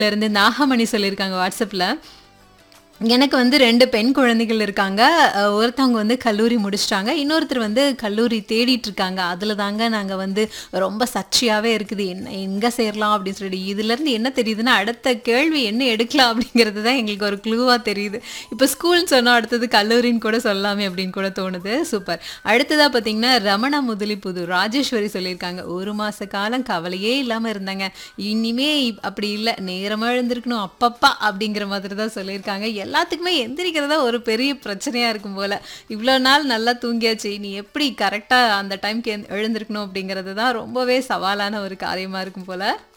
இருந்து நாகமணி சொல்லியிருக்காங்க வாட்ஸ்அப்பில் எனக்கு வந்து ரெண்டு பெண் குழந்தைகள் இருக்காங்க அஹ் ஒருத்தவங்க வந்து கல்லூரி முடிச்சிட்டாங்க இன்னொருத்தர் வந்து கல்லூரி தேடிட்டு இருக்காங்க அதில் தாங்க நாங்கள் வந்து ரொம்ப சர்ச்சையாகவே இருக்குது என்ன எங்கே சேரலாம் அப்படின்னு சொல்லிட்டு இதுலேருந்து என்ன தெரியுதுன்னா அடுத்த கேள்வி என்ன எடுக்கலாம் அப்படிங்கிறது தான் எங்களுக்கு ஒரு க்ளூவாக தெரியுது இப்போ ஸ்கூல்னு சொன்னால் அடுத்தது கல்லூரின்னு கூட சொல்லலாமே அப்படின்னு கூட தோணுது சூப்பர் அடுத்ததாக பார்த்தீங்கன்னா ரமணா முதலிப்புது ராஜேஸ்வரி சொல்லியிருக்காங்க ஒரு மாத காலம் கவலையே இல்லாமல் இருந்தாங்க இனிமே இப்- அப்படி இல்லை நேரமாக எழுந்திருக்கணும் அப்பப்பா அப்படிங்கிற மாதிரி தான் சொல்லியிருக்காங்க எல்லாத்துக்குமே எந்திரிக்கிறதா ஒரு பெரிய பிரச்சனையாக இருக்கும் போல் இவ்வளோ நாள் நல்லா தூங்கியாச்சு நீ எப்படி கரெக்டாக அந்த டைம்க்கு எழுந்திருக்கணும் அப்படிங்கிறது தான் ரொம்பவே சவாலான ஒரு காரியமாக இருக்கும் போல்